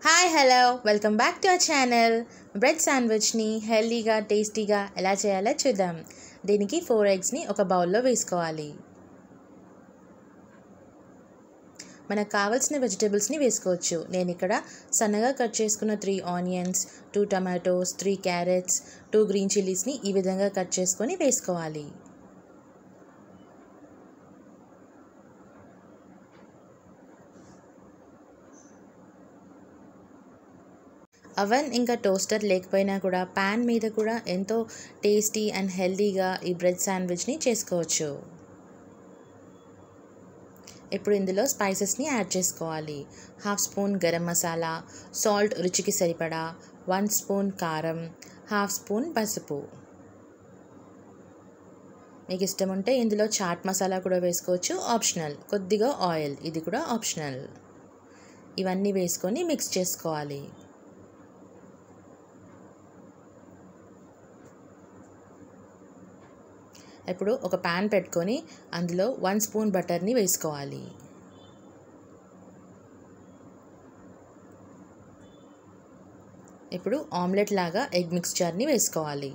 hi hello welcome back to our channel bread శాండ్విచ్ని హెల్దీగా టేస్టీగా ఎలా చేయాలో చూద్దాం దీనికి ఫోర్ ఎగ్స్ని ఒక బౌల్లో వేసుకోవాలి మనకు కావాల్సిన వెజిటేబుల్స్ని వేసుకోవచ్చు నేను ఇక్కడ సన్నగా కట్ చేసుకున్న three onions two tomatoes three carrots two green చిల్లీస్ని ఈ విధంగా కట్ చేసుకొని వేసుకోవాలి అవెన్ ఇంకా టోస్టర్ లేకపోయినా కూడా ప్యాన్ మీద కూడా ఎంతో టేస్టీ అండ్ హెల్తీగా ఈ బ్రెడ్ శాండ్విచ్ని చేసుకోవచ్చు ఇప్పుడు ఇందులో స్పైసెస్ని యాడ్ చేసుకోవాలి half spoon garam masala salt రుచికి సరిపడా వన్ స్పూన్ కారం హాఫ్ స్పూన్ పసుపు మీకు ఇష్టం ఉంటే ఇందులో చాట్ మసాలా కూడా వేసుకోవచ్చు ఆప్షనల్ కొద్దిగా ఆయిల్ ఇది కూడా ఆప్షనల్ ఇవన్నీ వేసుకొని మిక్స్ చేసుకోవాలి ఇప్పుడు ఒక ప్యాన్ పెట్టుకొని అందులో వన్ స్పూన్ బటర్ని వేసుకోవాలి ఇప్పుడు ఆమ్లెట్ లాగా ఎగ్ మిక్స్చర్ని వేసుకోవాలి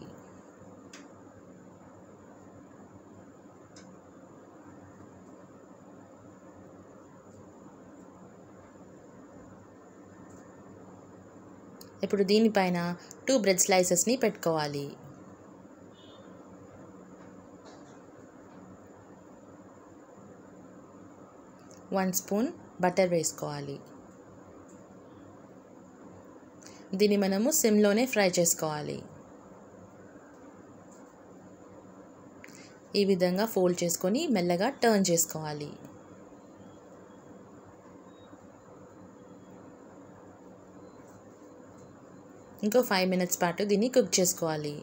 ఇప్పుడు దీనిపైన టూ బ్రెడ్ స్లైసెస్ని పెట్టుకోవాలి వన్ స్పూన్ బటర్ వేసుకోవాలి దీన్ని మనము సిమ్లోనే ఫ్రై చేసుకోవాలి ఈ విధంగా ఫోల్డ్ చేసుకొని మెల్లగా టర్న్ చేసుకోవాలి ఇంకో ఫైవ్ మినిట్స్ పాటు దీన్ని కుక్ చేసుకోవాలి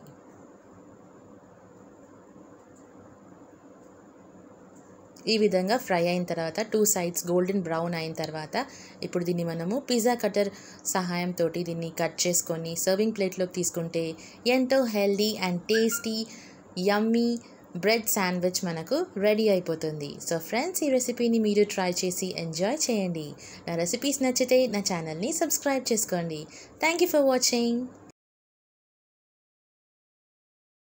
ఈ విధంగా ఫ్రై అయిన తర్వాత టూ సైడ్స్ గోల్డెన్ బ్రౌన్ అయిన తర్వాత ఇప్పుడు దీన్ని మనము పిజ్జా కటర్ సహాయంతో దీన్ని కట్ చేసుకొని సర్వింగ్ ప్లేట్లోకి తీసుకుంటే ఎంతో healthy and tasty yummy bread sandwich మనకు రెడీ అయిపోతుంది సో ఫ్రెండ్స్ ఈ రెసిపీని మీరు ట్రై చేసి ఎంజాయ్ చేయండి నా రెసిపీస్ నచ్చితే నా ఛానల్ని సబ్స్క్రైబ్ చేసుకోండి థ్యాంక్ యూ ఫర్ వాచింగ్